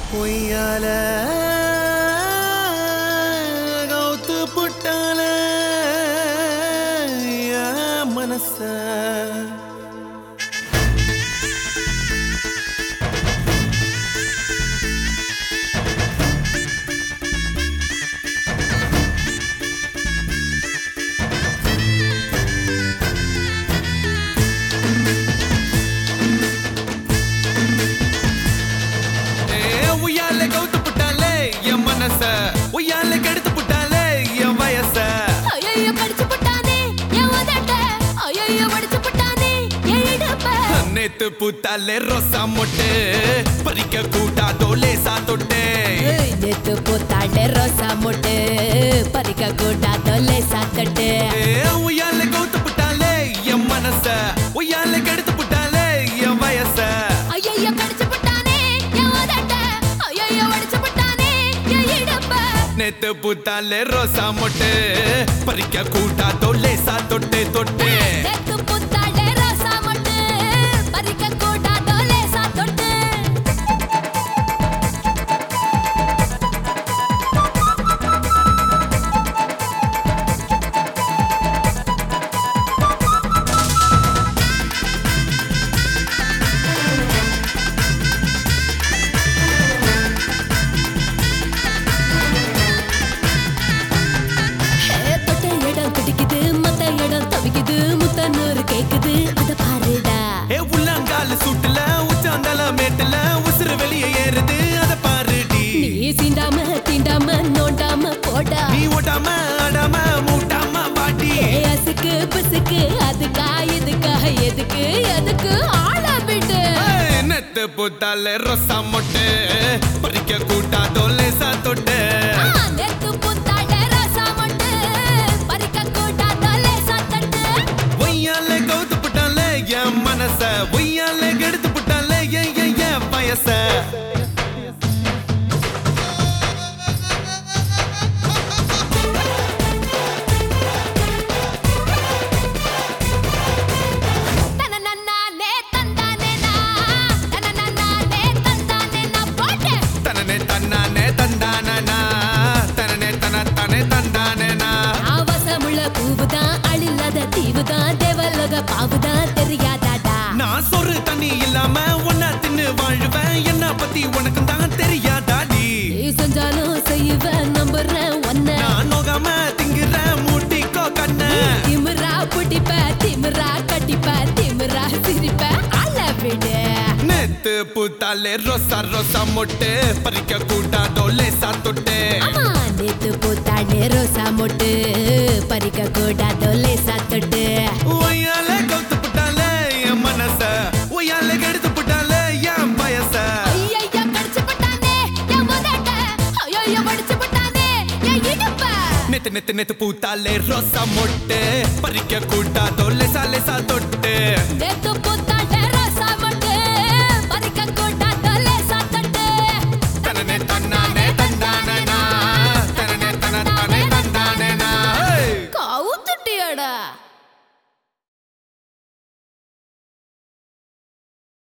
பொய்யால கவுத்து புட்டால என் மனச ஏ, உய்யால கவுத்து புட்டாலே என் மனச உய்யால கெடுத்து புட்டாலே என் வயச ஐயையோ கடிச்சு புட்டானே என் உதட்ட ஐயையோ வடிச்சு புட்டானே என் இடுப்ப நேத்து பூத்தாலே ரோசா மொட்டு பறிக்க கூட்டாதோ லேசா தொட்டு ஏய், நேத்து பூத்தாண்டே ரோசா முட்டு பறிக்க கூட்டாதோ லேசா தொட்டு ஏ, உய்யால கவுத்து புட்டாலே என் மனச உய்யால கெடுத்து புட்டாலே என் வயச ஐயையோ கடிச்சு புட்டானே என் உதட்ட ஐயையோ வடிச்சு புட்டானே என் இடுப்ப நேத்து பூத்தாலே ரோசா மொட்டு பறிக்க கூட்டாதோ லேசா தொட்டு தொட்டு நேத்து பூத்தாண்டே ரோசா முட்டு பறிக்க கூட்டாதோ லேசா தொட்டு ஏ, தொட்ட இடம் துடிக்குது மத்த இடம் தவிக்குது முத்தனூறு கேக்குது அத பாருடா ஏ உள்ளங்கால சூட்டுல உச்சாந்தல மேட்டுல உசுறு வெளியே ஏறுது அத பாருடி நீ சீண்டாம தீண்டாம நோண்டாம போடா நீ ஓட்டாம ஆடாம மூட்டாம பாட்டி ஏ அசுக்கு புசுக்கு அதுக்கா இதுக்கா எதுக்கு எதுக்கு ஆள விடு ஏய், நெத்து பூத்தாலே ரொசா மொட்டு பறிக்க கூட்டாதோ லேசா தொட்டு ஆ, நேத்து புத்தாண்ட ரோசா மொட்டு பறிக்க கூட்டாதோ லேசா தட்டு ஒய்யாலே கவுத்து புட்டாலே என் மனச ஒய்யாலே கெடுத்து புட்டாலே என் என் என் வயச தனனன்னானே தந்தானேனா, தனனன்னானே தந்தானேனா போட்டு. தனனே தன்னானே தந்தானா தனனே தன தனே தந்தானேனா ஆபாசமுள்ள பூவுதான், அழில்லாத தீவுதான், தேவலோக பாவுதான், தெரியாதாடா? நான் சொரு தண்ணி இல்லாம உன்ன தின்னு வாழ்வேன் என்ன பத்தி உனக்கு தான் தெரியாதாடி நீ செஞ்சாலும் செய்வேன், நம்புறேன் உன்னை. நான் நோகாம திங்குற மூட்டிக்கோ கண்ண திமிரா புடிப்ப, திமிரா கட்டிப்ப, திமிரா சிரிப்ப, ஆள விடு. நேத்து பூத்தாலே ரோசா ரோசா மொட்டு பறிக்க கூட்டாதோ லேசா தொட்டு ஆமா, நேத்து பூத்தாண்டே ரோசா மொட்டு பறிக்க கூடாதோ லேசா தொட்டு ஒய்யாலே கவுத்து புட்டாலே என் மனச ஒய்யாலே கெடுத்து புட்டாலே என் வயச ஐயையோ, கடிச்சு புட்டானே, என் உதட்ட. ஐயையோ, வடிச்சு புட்டானே, என் இடுப்ப. நேத்து நேத்து நேத்து பூத்தாலே ரோசா மொட்டு பறிக்க கூட்டாதோ லேசா லேசா தொட்டு நேத்து புத்த